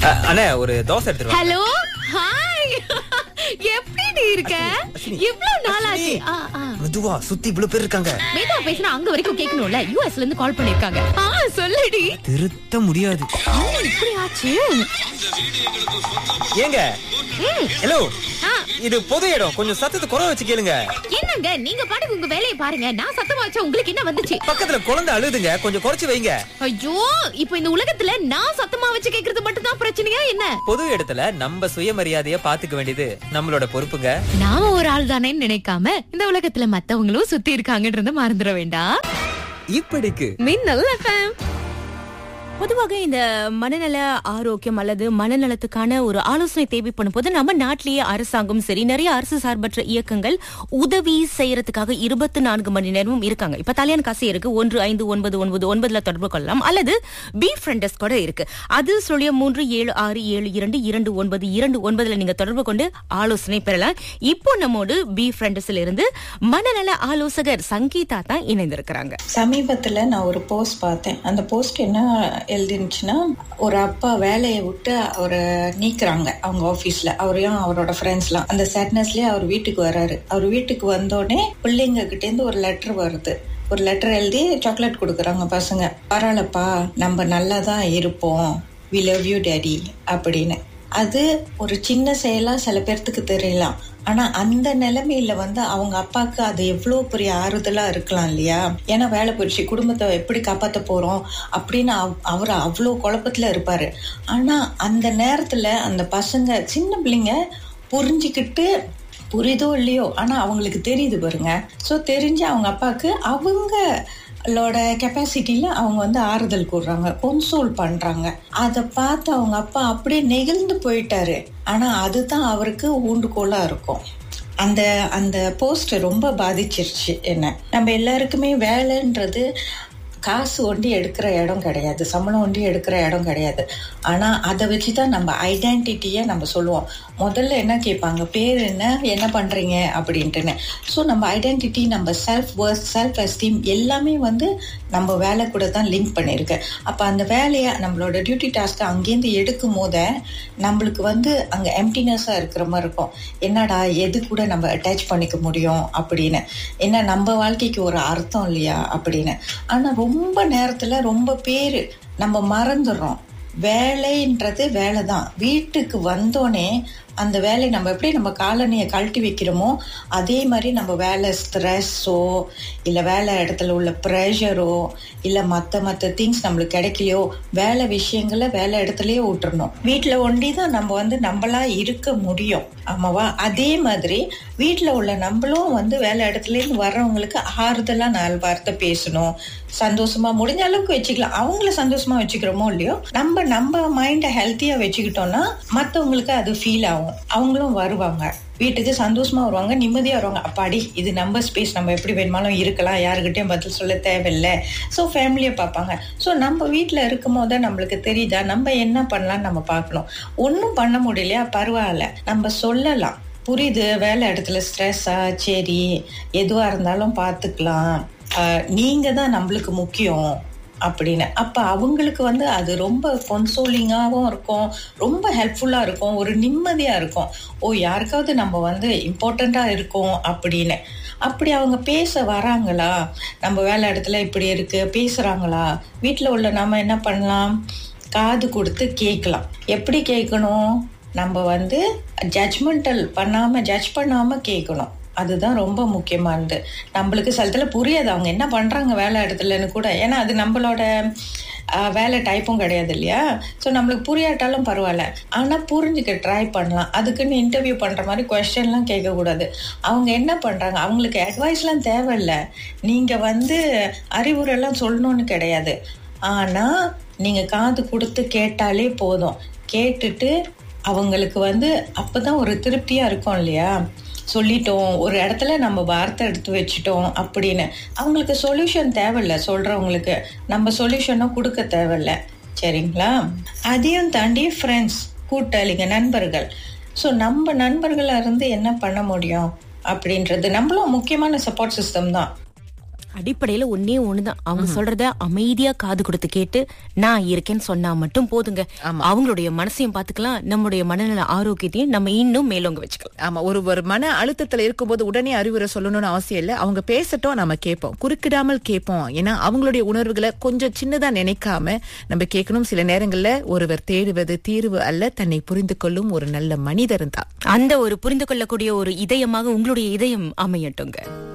அ- அண்ணே ஒரு dosa எடுத்துருவா hello hi எப்படி நீ இருக்க இவ்ளோ நாளாச்சு ஆ, ஆ. மெதுவா சுத்தி இவ்வளவு பேர் இருக்காங்க மேதா பேசினா அங்க வரைக்கும் கேட்கணும்ல யூஎஸ்ல இருந்து கால் பண்ணிருக்காங்க ஆ சொல்லுடி திருத்த முடியாது என்ன இப்படி ஆச்சு ஏங்க ஹலோ ஆ, இது பொது இடம் கொஞ்சம் சத்தத்தை குறை வச்சு கேளுங்க என்னங்க நீங்க பாட்டுக்கு உங்க வேலையை பாருங்க நான் சத்தமா வச்சா உங்களுக்கு என்ன வந்துச்சு பக்கத்துல குழந்தை அழுதுங்க கொஞ்சம் குறைச்சு வைங்க ஐயோ இப்போ இந்த உலகத்துல நான் சத்தமா வச்சு கேக்குறது மட்டும் தான் பிரச்சனையா என்ன பொது இடத்துல நம்ம சுயமரியாதைய பாத்துக்க வேண்டியது நம்மளோட பொறுப்புங்க நாம ஒரு ஆள் தானேன்னு நினைக்காம இந்த உலகத்துல மத்தவங்களும் சுத்தி இருக்காங்கன்றத மறந்துட வேண்டாம் இப்படிக்கு மின்னல் எஃப்எம் பொதுவாக இந்த மனநல ஆரோக்கியம் அல்லது மனநலத்துக்கான ஒரு ஆலோசனை தேவைப்படும் போது நம்ம நாட்டிலேயே அரசாங்கம் சரி நிறைய அரசு சார்பற்ற இயக்கங்கள் உதவி செய்யறதுக்காக இருபத்தி நான்கு மணி நேரமும் இருக்காங்க இப்ப தலையான் காசு இருக்கு ஒன்று ஐந்து ஒன்பது ஒன்பது ஒன்பதுல தொடர்பு கொள்ளலாம் அல்லது பி ஃப்ரெண்டஸ் கூட இருக்கு அது சொல்லிய மூன்று ஏழு ஆறு ஏழு இரண்டு இரண்டு ஒன்பது இரண்டு ஒன்பதுல நீங்க தொடர்பு கொண்டு ஆலோசனை பெறலாம் இப்போ நம்மோடு பி ஃப்ரெண்டஸ்ல இருந்து மனநல ஆலோசகர் சங்கீதா தான் இணைந்திருக்கிறாங்க சமீபத்துல நான் ஒரு போஸ்ட் பார்த்தேன் அந்த போஸ்ட் என்ன எழுதிருந்துச்சுன்னா ஒரு அப்பா வேலையை விட்டு அவரை நீக்குறாங்க அவங்க ஆபீஸ்ல அவரையும் அவரோட ஃப்ரெண்ட்ஸ்லாம் அந்த சேட்னஸ்லயே அவர் வீட்டுக்கு வராரு அவர் வீட்டுக்கு வந்தோடனே பிள்ளைங்க கிட்ட இருந்து ஒரு லெட்டர் வருது ஒரு லெட்டர் எழுதி சாக்லேட் கொடுக்குறாங்க பசங்க பரவாயில்லப்பா நம்ம நல்லா தான் இருப்போம் வி லவ் யூ டேடி அப்படின்னு அது ஒரு சின்ன செயலா சில பேர்த்துக்கு தெரியலாம் ஆனா அந்த நிலைமையில வந்து அவங்க அப்பாவுக்கு அது எவ்வளவு பெரிய ஆறுதலா இருக்கலாம் இல்லையா ஏன்னா வேலை போயிடுச்சு குடும்பத்தை எப்படி காப்பாத்த போறோம் அப்படின்னு அவ- அவர் அவ்வளோ குழப்பத்துல இருப்பாரு ஆனா அந்த நேரத்துல அந்த பசங்க சின்ன பிள்ளைங்க புரிஞ்சுக்கிட்டு புரியுதோ இல்லையோ ஆனா அவங்களுக்கு தெரியுது பாருங்க சோ தெரிஞ்சு அவங்க அப்பாவுக்கு அவங்களோட கெப்பாசிட்டியில அவங்க வந்து ஆறுதல் கூடுறாங்க கொன்சோல் பண்றாங்க அதை பார்த்து அவங்க அப்பா அப்படியே நெகிழ்ந்து போயிட்டாரு ஆனா அதுதான் அவருக்கு ஊண்டுகோலா இருக்கும் அந்த அந்த போஸ்ட் ரொம்ப பாதிச்சிருச்சு என்ன நம்ம எல்லாருக்குமே வேலைன்றது காசு ஒண்டி எடுக்கிற இடம் கிடையாது சம்பளம் ஒண்டி எடுக்கிற இடம் கிடையாது ஆனா அதை வச்சுதான் நம்ம ஐடென்டிட்டியை நம்ம சொல்லுவோம் முதல்ல என்ன கேட்பாங்க பேர் என்ன என்ன பண்றீங்க அப்படின்ட்டுன்னு ஸோ நம்ம ஐடென்டிட்டி நம்ம செல்ஃப் ஒர்த் செல்ஃப் எஸ்டீம் எல்லாமே வந்து நம்ம வேலை கூட தான் லிங்க் பண்ணியிருக்கு அப்ப அந்த வேலையை நம்மளோட டியூட்டி டாஸ்க்கை அங்கேருந்து எடுக்கும் போத நம்மளுக்கு வந்து அங்க எம்டினஸா இருக்கிற மாதிரி இருக்கும் என்னடா எது கூட நம்ம அட்டாச் பண்ணிக்க முடியும் அப்படின்னு என்ன நம்ம வாழ்க்கைக்கு ஒரு அர்த்தம் இல்லையா அப்படின்னு ஆனா ரொம்ப நேரத்துல ரொம்ப பேரு நம்ம மறந்துடுறோம் வேலைன்றது வேலை தான் வீட்டுக்கு வந்தோடனே அந்த வேலையை நம்ம எப்படி நம்ம காலனியை கழட்டி வைக்கிறோமோ அதே மாதிரி நம்ம வேலை ஸ்ட்ரெஸ்ஸோ இல்லை வேலை இடத்துல உள்ள ப்ரெஷரோ இல்லை மற்ற மற்ற திங்ஸ் நம்மளுக்கு கிடைக்கலையோ வேலை விஷயங்களை வேலை இடத்துலயே விட்டுறணும் வீட்டில் ஒண்டி தான் நம்ம வந்து நம்மளா இருக்க முடியும் ஆமாவா அதே மாதிரி வீட்டில் உள்ள நம்மளும் வந்து வேலை இடத்துலேருந்து வர்றவங்களுக்கு ஆறுதலாக நாலு வார்த்தை பேசணும் சந்தோஷமா முடிஞ்ச அளவுக்கு வச்சுக்கலாம் அவங்கள சந்தோஷமா வச்சுக்கிறோமோ இல்லையோ நம்ம நம்ம மைண்டை ஹெல்த்தியா வச்சுக்கிட்டோம்னா மற்றவங்களுக்கு அது ஃபீல் ஆகும் அவங்களும் வருவாங்க வீட்டுக்கு சந்தோஷமா வருவாங்க நிம்மதியா வருவாங்க அப்பாடி இது நம்ம ஸ்பேஸ் நம்ம எப்படி வேணுமாலும் இருக்கலாம் யாருக்கிட்டையும் பதில் சொல்ல தேவையில்லை ஸோ ஃபேமிலியை பார்ப்பாங்க ஸோ நம்ம வீட்டில் இருக்கும் போது நம்மளுக்கு தெரியுதா நம்ம என்ன பண்ணலாம்னு நம்ம பார்க்கணும் ஒன்றும் பண்ண முடியலையா பரவாயில்ல நம்ம சொல்லலாம் புரியுது வேலை இடத்துல ஸ்ட்ரெஸ்ஸா சரி எதுவா இருந்தாலும் பார்த்துக்கலாம் ஆஹ் நீங்க தான் நம்மளுக்கு முக்கியம் அப்படின்னு அப்ப அவங்களுக்கு வந்து அது ரொம்ப கொன்சோலிங்காகவும் இருக்கும் ரொம்ப ஹெல்ப்ஃபுல்லா இருக்கும் ஒரு நிம்மதியா இருக்கும் ஓ யாருக்காவது நம்ம வந்து இம்பார்ட்டண்டா இருக்கோம் அப்படின்னு அப்படி அவங்க பேச வராங்களா நம்ம வேலை இடத்துல இப்படி இருக்கு பேசுறாங்களா வீட்டில் உள்ள நாம என்ன பண்ணலாம் காது கொடுத்து கேட்கலாம் எப்படி கேட்கணும் நம்ம வந்து ஜட்ஜ்மெண்டல் பண்ணாம ஜட்ஜ் பண்ணாம கேட்கணும் அதுதான் ரொம்ப முக்கியமானது நம்மளுக்கு சிலத்துல புரியாது அவங்க என்ன பண்றாங்க வேலை இடத்துலன்னு கூட ஏன்னா அது நம்மளோட ஆஹ், வேலை டைப்பும் கிடையாது இல்லையா ஸோ நம்மளுக்கு புரியாட்டாலும் பரவாயில்ல ஆனால் புரிஞ்சுக்க ட்ரை பண்ணலாம் அதுக்குன்னு இன்டர்வியூ பண்ற மாதிரி கொஸ்டின்லாம் கேட்கக்கூடாது அவங்க என்ன பண்றாங்க அவங்களுக்கு அட்வைஸ்லாம் தேவையில்லை நீங்க வந்து அறிவுரைலாம் சொல்லணும்னு கிடையாது ஆனா நீங்க காது கொடுத்து கேட்டாலே போதும் கேட்டுட்டு அவங்களுக்கு வந்து அப்பதான் ஒரு திருப்தியா இருக்கும் இல்லையா சொல்லிட்டோம் ஒரு இடத்துல நம்ம வார்த்தை எடுத்து வச்சிட்டோம் அப்படின்னு அவங்களுக்கு சொல்யூஷன் தேவையில்ல சொல்றவங்களுக்கு நம்ம சொல்யூஷனும் கொடுக்க தேவையில்ல சரிங்களா அதையும் தாண்டி ஃப்ரெண்ட்ஸ் கூட்டாளிங்க நண்பர்கள் ஸோ நம்ம நண்பர்களா இருந்து என்ன பண்ண முடியும் அப்படின்றது நம்மளும் முக்கியமான சப்போர்ட் சிஸ்டம் தான் அடிப்படையில ஒன்னே ஒண்ணுதான் அவங்க சொல்றத அமைதியா காது கொடுத்து கேட்டு நான் இருக்கேன்னு சொன்னா மட்டும் போதுங்க அவங்களுடைய மனசையும் பாத்துக்கலாம் நம்முடைய மனநல ஆரோக்கியத்தையும் நம்ம இன்னும் மேலோங்க வச்சுக்கலாம் ஆமா ஒரு ஒரு மன அழுத்தத்துல இருக்கும்போது உடனே அறிவுரை சொல்லணும்னு அவசியம் இல்ல அவங்க பேசட்டும் நம்ம கேட்போம் குறுக்கிடாமல் கேட்போம் ஏன்னா அவங்களுடைய உணர்வுகளை கொஞ்சம் சின்னதா நினைக்காம நம்ம கேட்கணும் சில நேரங்கள்ல ஒருவர் தேடுவது தீர்வு அல்ல தன்னை புரிந்து கொள்ளும் ஒரு நல்ல மனிதர் தான் அந்த ஒரு புரிந்து கொள்ளக்கூடிய ஒரு இதயமாக உங்களுடைய இதயம் அமையட்டுங்க